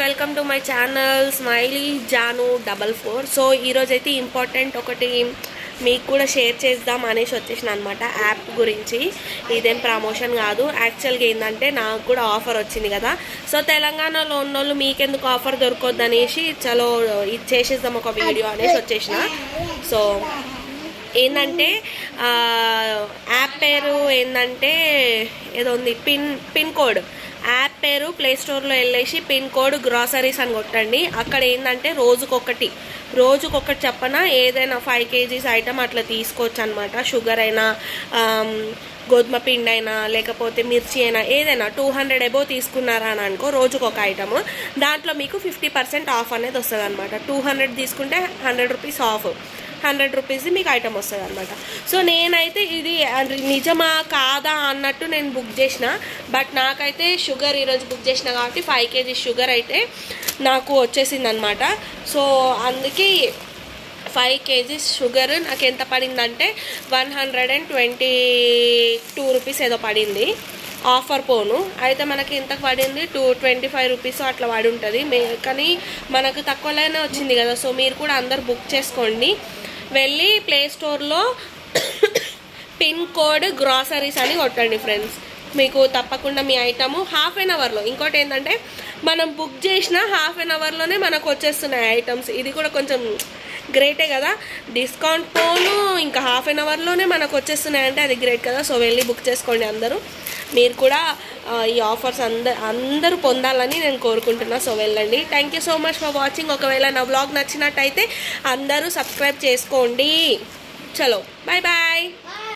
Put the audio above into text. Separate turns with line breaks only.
welcome to my channel smiley Janu double four so ఈరోజు అయితే important ఒకటి మీకు కూడా షేర్ చేద్దాం అనేసి వచ్చేసిన అనమాట యాప్ గురించి ఇదేం ప్రమోషన్ కాదు యాక్చువల్గా ఏంటంటే నాకు కూడా ఆఫర్ వచ్చింది కదా సో తెలంగాణలో ఉన్నోళ్ళు మీకెందుకు ఆఫర్ దొరకొద్దు అనేసి చలో ఇది చేసేద్దాం ఒక వీడియో అనేసి వచ్చేసిన సో ఏంటంటే ఆ, యాప్ పేరు ఏంటంటే ఏదో ఉంది పిన్ పిన్ కోడ్ యాప్ పేరు ప్లే స్టోర్లో వెళ్ళేసి పిన్ కోడ్ గ్రాసరీస్ అని కొట్టండి అక్కడ ఏంటంటే రోజుకొకటి రోజుకొకటి చెప్పన ఏదైనా ఫైవ్ కేజీస్ ఐటమ్ అట్లా తీసుకోవచ్చు అనమాట షుగర్ అయినా ఆమ్, గోధుమ పిండి అయినా లేకపోతే మిర్చి అయినా ఏదైనా టూ హండ్రెడ్ ఎబో తీసుకున్నారా అని అనుకో రోజుకు ఒక ఐటమ్ దాంట్లో మీకు ఫిఫ్టీ పర్సెంట్ ఆఫ్ అనేది వస్తుంది అనమాట టూ హండ్రెడ్ తీసుకుంటే hundred rupees off hundred rupees మీకు ఐటమ్ వస్తుంది అనమాట సో నేనైతే ఇది అది నిజమా కాదా అన్నట్టు నేను బుక్ చేసిన బట్ నాకైతే షుగర్ ఈరోజు బుక్ చేసిన కాబట్టి ఫైవ్ కేజీ షుగర్ అయితే నాకు వచ్చేసింది అనమాట సో అందుకే ఫైవ్ కేజీస్ షుగర్ నాకు ఎంత పడిందంటే one hundred and twenty two rupees ఏదో పడింది ఆఫర్ పోను అయితే మనకి ఇంతకు పడింది టూ ట్వంటీ ఫైవ్ రూపీస్ అట్లా పడి ఉంటుంది మే కానీ మనకు తక్కువలోనే వచ్చింది కదా సో మీరు కూడా అందరు బుక్ చేసుకోండి వెళ్ళి ప్లే స్టోర్లో పిన్ కోడ్ గ్రాసరీస్ అని కొట్టండి ఫ్రెండ్స్ మీకు తప్పకుండా మీ ఐటము హాఫ్ అన్ అవర్లో ఇంకోటి ఏంటంటే మనం బుక్ చేసిన హాఫ్ అన్ అవర్లోనే మనకు వచ్చేస్తున్నాయి ఐటమ్స్ ఇది కూడా కొంచెం గ్రేటే కదా డిస్కౌంట్ పోను ఇంకా హాఫ్ అన్ అవర్లోనే మనకు వచ్చేస్తున్నాయి అంటే అది గ్రేట్ కదా సో వెళ్ళి బుక్ చేసుకోండి అందరూ మీరు కూడా ఆ, ఈ ఆఫర్స్ అందరు అందరూ పొందాలని నేను కోరుకుంటున్నా సో వెళ్ళండి thank you so much for watching ఒకవేళ నా బ్లాగ్ నచ్చినట్టయితే అందరూ సబ్స్క్రైబ్ చేసుకోండి చలో బాయ్ బాయ్